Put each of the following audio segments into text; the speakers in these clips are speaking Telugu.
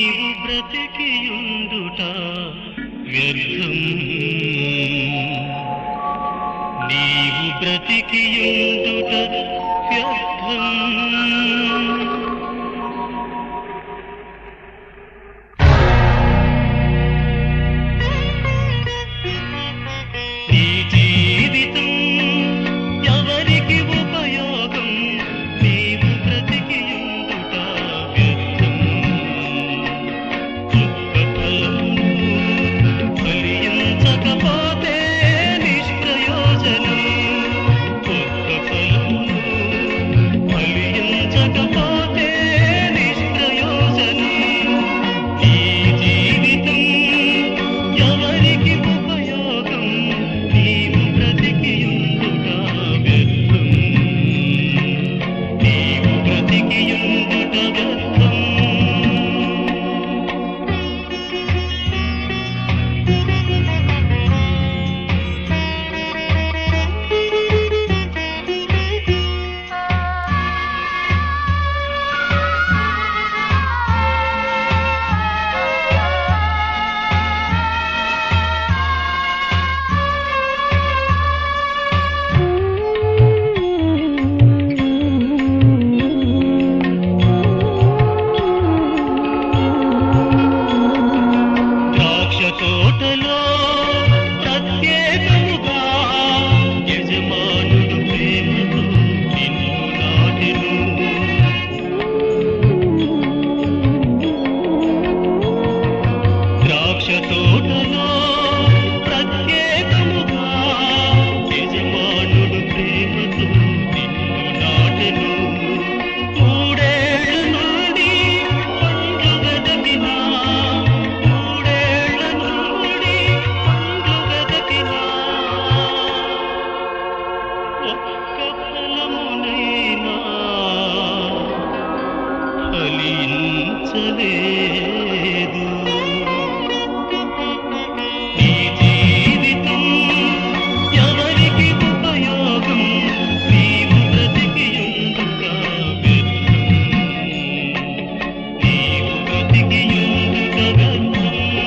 నీవు బ్రతికియుండుట వ్యర్థం నీవు బ్రతికియుండుట వ్యర్థం నీ జీవితం ఎవరికి ఉపయోగం నీవు బ్రతికియుండుట వ్యర్థం దుఃఖ ఫలము ఫలించకపోతే నిష్ప్రయోజనం దుఃఖ ఫలము ఫలించకపోతే నిష్ప్రయోజనం ఈ జీవితం ఎవరికి ఉపయోగం నీవు బ్రతికియుండుట వ్యర్థం నీవు బ్రతికియుండుట వ్యర్థం ద్రాక్ష తోటలో ప్రత్యేకముగా యజమానుడు ప్రేమతో నిన్ను నాటెను ద్రాక్ష తోటలో ప్రత్యేకముగా యజమానుడు ప్రేమతో నిన్ను నాటెను మూడేళ్ల నుండి పండ్లు వెదకినా మూడేళ్ల నుండి పండ్లు వెదకినా ఒక్క ఫలమునైనా ఫలించలేదు నీ జీవితం ఎవరికి ఉపయోగం నీవు బ్రతికియుండుట వ్యర్థం నీవు బ్రతికియుండుట వ్యర్థం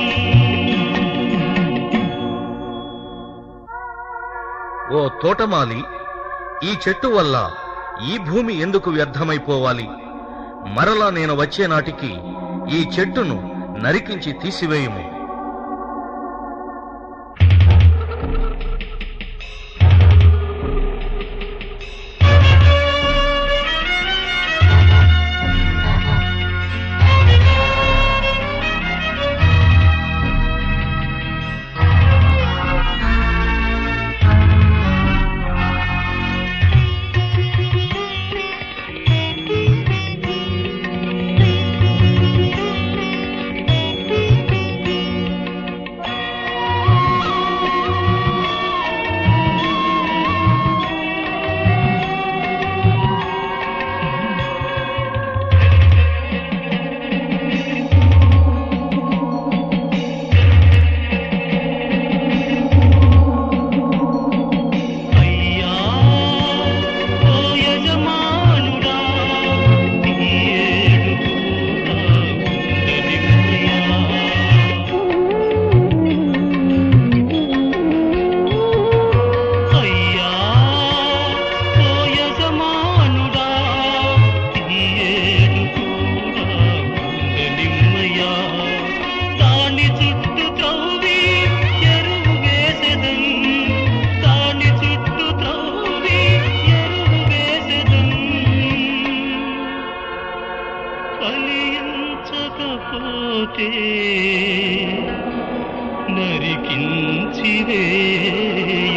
ఓ తోటమాలి ఈ చెట్టు వల్ల ఈ భూమి ఎందుకు వ్యర్థమైపోవాలి మరలా నేను వచ్చే నాటికి ఈ చెట్టును నరికించి తీసివేయుము అయ్యా ఓ యజమానుడా ఈ ఏడు కూడా ఉండనివ్వయ్యా. అయ్యా ఓ యజమానుడా ఈ ఏడు కూడా ఉండనివ్వయ్యా. దాని చుట్టూ త్రవ్వి ఎరువు వేసెదం దాని చుట్టూ త్రవ్వి ఎరువు వేసెదం ఫలించకపోతే నరికించి వేయదం